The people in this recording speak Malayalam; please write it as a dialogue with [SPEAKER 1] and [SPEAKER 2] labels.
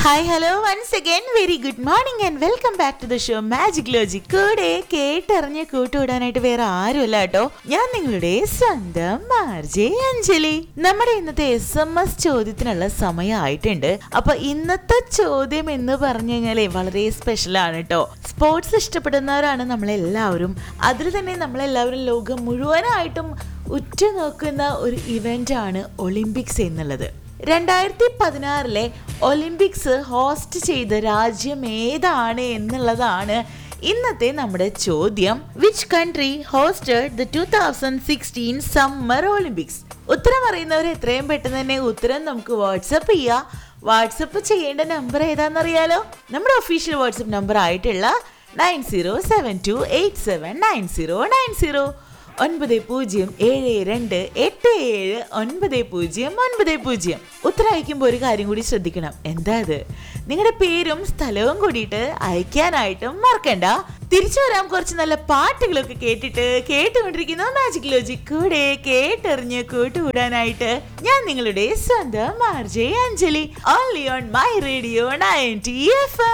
[SPEAKER 1] hi hello once again very good morning and welcome back to the show magic logic കൂടെ കേട്ടറിഞ്ഞ് കൂട്ടുവിടാനായിട്ട് വേറെ ആരുമല്ല കേട്ടോ ഞാൻ നിങ്ങളുടെ സ്വന്തം മാർജെ അഞ്ജലി നമ്മുടെ ഇന്നത്തെ എസ് എം എസ് ചോദ്യത്തിനുള്ള സമയമായിട്ടുണ്ട് അപ്പൊ ഇന്നത്തെ ചോദ്യം എന്ന് പറഞ്ഞു കഴിഞ്ഞാലേ വളരെ സ്പെഷ്യൽ ആണ് കേട്ടോ സ്പോർട്സ് ഇഷ്ടപ്പെടുന്നവരാണ് നമ്മളെല്ലാവരും അതിൽ തന്നെ നമ്മളെല്ലാവരും ലോകം മുഴുവനായിട്ടും ഉറ്റുനോക്കുന്ന ഒരു ഇവന്റ് ആണ് ഒളിമ്പിക്സ് എന്നുള്ളത് രണ്ടായിരത്തി പതിനാറിലെ ഒളിമ്പിക്സ് ഹോസ്റ്റ് ചെയ്ത രാജ്യം ഏതാണ് എന്നുള്ളതാണ് ഇന്നത്തെ നമ്മുടെ ചോദ്യം which country hosted the two thousand sixteen summer Olympics ഉത്തരം അറിയുന്നവർ എത്രയും പെട്ടെന്ന് തന്നെ ഉത്തരം നമുക്ക് വാട്സപ്പ് ചെയ്യാം വാട്സപ്പ് ചെയ്യേണ്ട നമ്പർ ഏതാണെന്നറിയാലോ നമ്മുടെ ഒഫീഷ്യൽ വാട്സപ്പ് നമ്പർ ആയിട്ടുള്ള nine zero seven two eight seven nine zero nine zero ഒൻപത് പൂജ്യം ഏഴ് രണ്ട് എട്ട് ഏഴ് ഒൻപത് പൂജ്യം ഒൻപത് പൂജ്യം ഉത്തരം അയക്കുമ്പോൾ ഒരു കാര്യം കൂടി ശ്രദ്ധിക്കണം എന്താ അത് നിങ്ങളുടെ പേരും സ്ഥലവും കൂടിയിട്ട് അയക്കാനായിട്ടും മറക്കണ്ട തിരിച്ചു വരാം കുറച്ച് നല്ല പാട്ടുകളൊക്കെ കേട്ടിട്ട് കേട്ടുകൊണ്ടിരിക്കുന്ന മാജിക് ലോജിക് കൂടെ കേട്ടെറിഞ്ഞ് കൂട്ടുകൂടാനായിട്ട് ഞാൻ നിങ്ങളുടെ സ്വന്തം RJ Anjali only on my radio ninety F